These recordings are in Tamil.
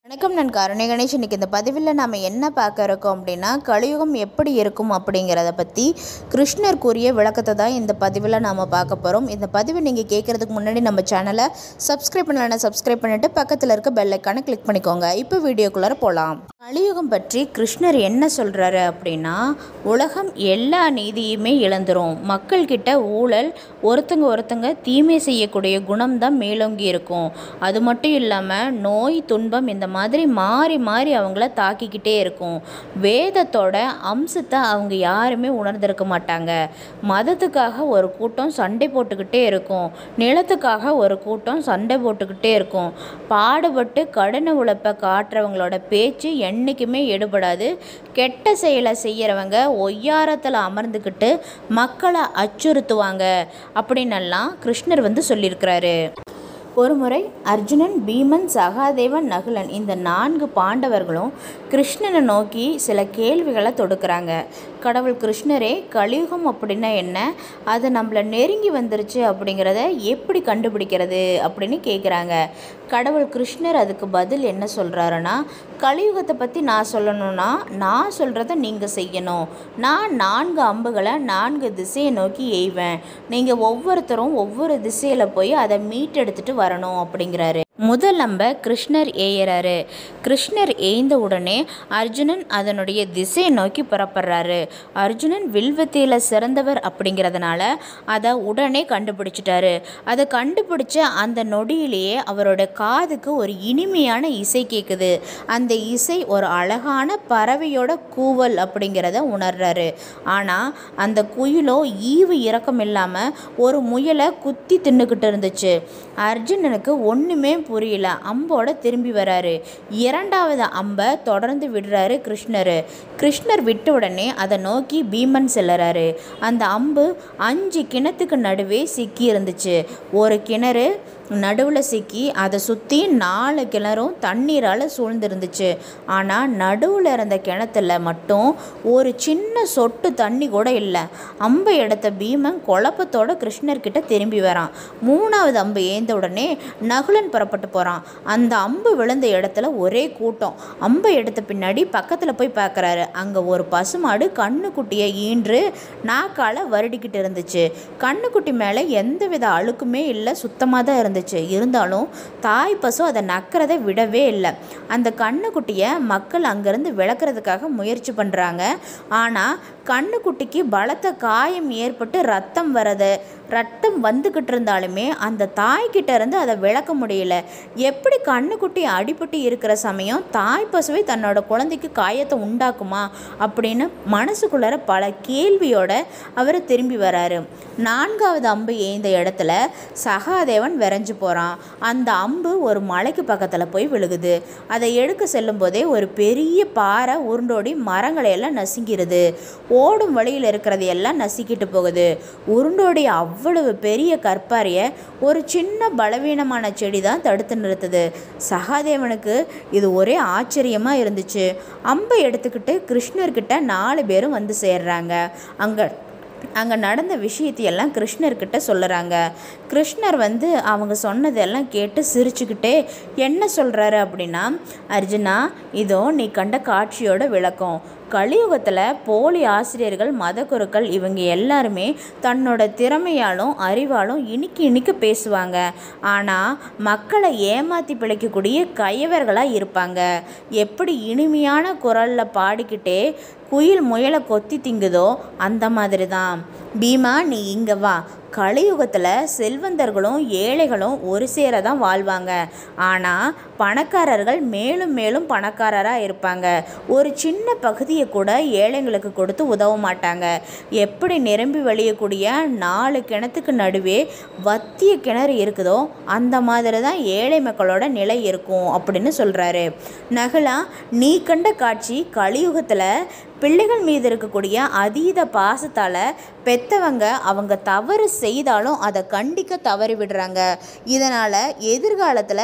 வணக்கம் நான் கருணை கணேஷ் இன்றைக்கி இந்த பதிவில் நாம் என்ன பார்க்க இருக்கோம் அப்படின்னா கலியுகம் எப்படி இருக்கும் அப்படிங்கிறத பற்றி கிருஷ்ணர் கூறிய விளக்கத்தை தான் இந்த பதிவில் நாம் பார்க்க போகிறோம் இந்த பதிவை நீங்கள் கேட்குறதுக்கு முன்னாடி நம்ம சேனலை சப்ஸ்கிரைப் பண்ணலன்னா சப்ஸ்கிரைப் பண்ணிவிட்டு பக்கத்தில் இருக்க பெல் ஐக்கானை கிளிக் பண்ணிக்கோங்க இப்போ வீடியோக்குள்ளார போகலாம் கலியுகம் பற்றி கிருஷ்ணர் என்ன சொல்கிறாரு அப்படின்னா உலகம் எல்லா நீதியுமே இழந்துரும் மக்கள்கிட்ட ஊழல் ஒருத்தங்க ஒருத்தங்க தீமை செய்யக்கூடிய குணம் தான் மேலோங்கி இருக்கும் அது மட்டும் இல்லாமல் நோய் துன்பம் இந்த மாதிரி மாறி மாறி அவங்கள தாக்கிக்கிட்டே இருக்கும் வேதத்தோட அம்சத்தை அவங்க யாருமே உணர்ந்திருக்க மாட்டாங்க மதத்துக்காக ஒரு கூட்டம் சண்டை போட்டுக்கிட்டே இருக்கும் நிலத்துக்காக ஒரு கூட்டம் சண்டை போட்டுக்கிட்டே இருக்கும் பாடுபட்டு கடின உழைப்பை காட்டுறவங்களோட பேச்சு என்றைக்குமே எடுபடாது கெட்ட செயலை செய்கிறவங்க ஒய்யாரத்தில் அமர்ந்துக்கிட்டு மக்களை அச்சுறுத்துவாங்க அப்படின்னெல்லாம் கிருஷ்ணர் வந்து சொல்லியிருக்கிறாரு ஒருமுறை அர்ஜுனன் பீமன் சகாதேவன் நகுலன் இந்த நான்கு பாண்டவர்களும் கிருஷ்ணனை நோக்கி சில கேள்விகளை தொடுக்கிறாங்க கடவுள் கிருஷ்ணரே கலியுகம் அப்படின்னா என்ன அது நம்மளை நெருங்கி வந்துருச்சு அப்படிங்கிறத எப்படி கண்டுபிடிக்கிறது அப்படின்னு கேட்குறாங்க கடவுள் கிருஷ்ணர் அதுக்கு பதில் என்ன சொல்கிறாருன்னா கலியுகத்தை பற்றி நான் சொல்லணும்னா நான் சொல்கிறத நீங்கள் செய்யணும் நான் நான்கு அம்புகளை நான்கு திசையை நோக்கி எய்வேன் நீங்கள் ஒவ்வொருத்தரும் ஒவ்வொரு திசையில் போய் அதை மீட்டெடுத்துட்டு வரணும் அப்படிங்கிறாரு முதல் அம்பை கிருஷ்ணர் ஏயறாரு கிருஷ்ணர் ஏய்ந்த உடனே அர்ஜுனன் அதனுடைய திசையை நோக்கி புறப்படுறாரு அர்ஜுனன் வில்வத்தியில் சிறந்தவர் அப்படிங்கிறதுனால அதை உடனே கண்டுபிடிச்சிட்டாரு அதை கண்டுபிடிச்ச அந்த நொடியிலேயே அவரோட காதுக்கு ஒரு இனிமையான இசை கேட்குது அந்த இசை ஒரு அழகான பறவையோட கூவல் அப்படிங்கிறத உணர்றாரு ஆனால் அந்த குயிலோ ஈவு இரக்கம் இல்லாமல் ஒரு முயலை குத்தி தின்னுக்கிட்டு இருந்துச்சு அர்ஜுனனுக்கு ஒன்றுமே புரியல அம்போட திரும்பி வராரு இரண்டாவது அம்பை தொடர்ந்து விடுறாரு கிருஷ்ணர் கிருஷ்ணர் விட்ட உடனே அதை நோக்கி பீமன் செல்லுறாரு அந்த அம்பு அஞ்சு கிணத்துக்கு நடுவே சிக்கி இருந்துச்சு ஒரு கிணறு நடுவில் சிக்கி அதை சுற்றி நாலு கிணறும் தண்ணீரால் சூழ்ந்துருந்துச்சு ஆனால் நடுவில் இருந்த கிணத்துல மட்டும் ஒரு சின்ன சொட்டு தண்ணி கூட இல்லை அம்பை எடுத்த பீமன் குழப்பத்தோட கிருஷ்ணர்கிட்ட திரும்பி வரான் மூணாவது அம்பு ஏந்த உடனே நகுலன் புறப்பட்டு போகிறான் அந்த அம்பு விழுந்த இடத்துல ஒரே கூட்டம் அம்பை எடுத்த பின்னாடி பக்கத்தில் போய் பார்க்குறாரு அங்கே ஒரு பசுமாடு கண்ணுக்குட்டியை ஈன்று நாக்கால் வருடிக்கிட்டு இருந்துச்சு கண்ணுக்குட்டி மேலே எந்தவித அழுக்குமே இல்லை சுத்தமாக தான் இருந்துச்சு இருந்தாலும் தாய் பசு அதை நக்கிறத விடவே இல்லை அந்த கண்ணுக்குட்டியை மக்கள் அங்கேருந்து விளக்குறதுக்காக முயற்சி பண்ணுறாங்க ஆனால் கண்ணுக்குட்டிக்கு பலத்த காயம் ஏற்பட்டு ரத்தம் வரது ரத்தம் வந்துக்கிட்டு இருந்தாலுமே அந்த தாய்கிட்ட இருந்து அதை விளக்க முடியல எப்படி கண்ணுக்குட்டி அடிபட்டு இருக்கிற சமயம் தாய் பசுவை தன்னோட குழந்தைக்கு காயத்தை உண்டாக்குமா அப்படின்னு மனசுக்குள்ளார பல கேள்வியோட அவர் திரும்பி வராரு நான்காவது அம்பு ஏந்த இடத்துல சகாதேவன் விரைஞ்சு போகிறான் அந்த அம்பு ஒரு மலைக்கு பக்கத்தில் போய் விழுகுது அதை எடுக்க செல்லும் போதே ஒரு பெரிய பாறை உருண்டோடி மரங்களை எல்லாம் நசுங்கிருது ஓடும் வழியில் இருக்கிறது எல்லாம் நசுக்கிட்டு போகுது உருண்டோடி அவ்வளவு பெரிய கற்பாரியை ஒரு சின்ன பலவீனமான செடி தான் தடுத்து நிறுத்துது சகாதேவனுக்கு இது ஒரே ஆச்சரியமாக இருந்துச்சு அம்பை எடுத்துக்கிட்டு கிருஷ்ணர்கிட்ட நாலு பேரும் வந்து சேர்றாங்க அங்கே அங்கே நடந்த விஷயத்தையெல்லாம் கிருஷ்ணர்கிட்ட சொல்லுறாங்க கிருஷ்ணர் வந்து அவங்க சொன்னதெல்லாம் கேட்டு சிரிச்சுக்கிட்டே என்ன சொல்கிறாரு அப்படின்னா அர்ஜுனா இதோ நீ கண்ட காட்சியோட விளக்கம் கலியுகத்தில் போலி ஆசிரியர்கள் மதகுருக்கள் இவங்க எல்லாருமே தன்னோட திறமையாலும் அறிவாலும் இனிக்கு இனிக்கு பேசுவாங்க ஆனால் மக்களை ஏமாற்றி பிழைக்கக்கூடிய கயவர்களாக இருப்பாங்க எப்படி இனிமையான குரலில் பாடிக்கிட்டே குயில் முயலை கொத்தி திங்குதோ அந்த மாதிரி தான் பீமா நீ இங்கே வா கலியுகத்தில் செல்வந்தர்களும் ஏழைகளும் ஒரு சேர தான் வாழ்வாங்க ஆனால் பணக்காரர்கள் மேலும் மேலும் பணக்காரராக இருப்பாங்க ஒரு சின்ன பகுதியை கூட ஏழைங்களுக்கு கொடுத்து உதவ மாட்டாங்க எப்படி நிரம்பி வழியக்கூடிய நாலு கிணத்துக்கு நடுவே வத்திய கிணறு இருக்குதோ அந்த மாதிரி தான் ஏழை மக்களோட நிலை இருக்கும் அப்படின்னு சொல்கிறாரு நகலா நீ கண்ட காட்சி கலியுகத்தில் பிள்ளைகள் மீது இருக்கக்கூடிய அதீத பாசத்தால் பெத்தவங்க அவங்க தவறு செய்தாலும் அதை கண்டிக்க தவறி விடுறாங்க இதனால் எதிர்காலத்தில்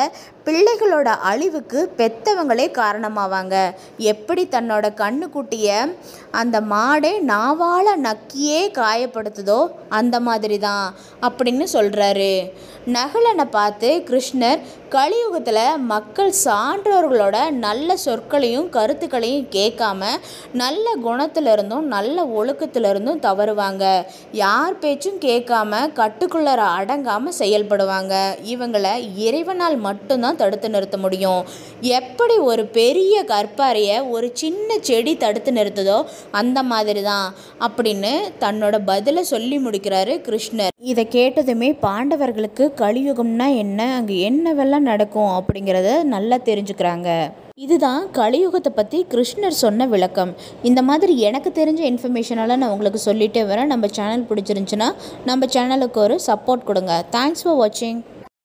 பிள்ளைகளோட அழிவுக்கு பெத்தவங்களே காரணமாவாங்க எப்படி தன்னோட கண்ணுக்குட்டியை அந்த மாடே நாவால் நக்கியே காயப்படுத்துதோ அந்த மாதிரி தான் அப்படின்னு சொல்கிறாரு நகுலனை பார்த்து கிருஷ்ணர் கலியுகத்தில் மக்கள் சான்றோர்களோட நல்ல சொற்களையும் கருத்துக்களையும் கேட்காம நல்ல குணத்திலிருந்தும் நல்ல ஒழுக்கத்திலிருந்தும் தவறுவாங்க யார் பேச்சும் கேட்காம கட்டுக்குள்ளர அடங்காமல் செயல்படுவாங்க இவங்களை இறைவனால் மட்டும்தான் தடுத்து நிறுத்த முடியும் எப்படி ஒரு பெரிய கற்பாறையை ஒரு சின்ன செடி தடுத்து நிறுத்துதோ அந்த மாதிரி தான் அப்படின்னு தன்னோட பதிலை சொல்லி முடிக்கிறாரு கிருஷ்ணர் இதை கேட்டதுமே பாண்டவர்களுக்கு கலியுகம்னா என்ன அங்கே என்னவெல்லாம் நடக்கும் அப்படிங்கிறத நல்லா தெரிஞ்சுக்கிறாங்க இதுதான் கலியுகத்தை பற்றி கிருஷ்ணர் சொன்ன விளக்கம் இந்த மாதிரி எனக்கு தெரிஞ்ச இன்ஃபர்மேஷனெல்லாம் நான் உங்களுக்கு சொல்லிட்டே வரேன் நம்ம சேனல் பிடிச்சிருந்துச்சுன்னா நம்ம சேனலுக்கு ஒரு சப்போர்ட் கொடுங்க தேங்க்ஸ் ஃபார் வாட்சிங்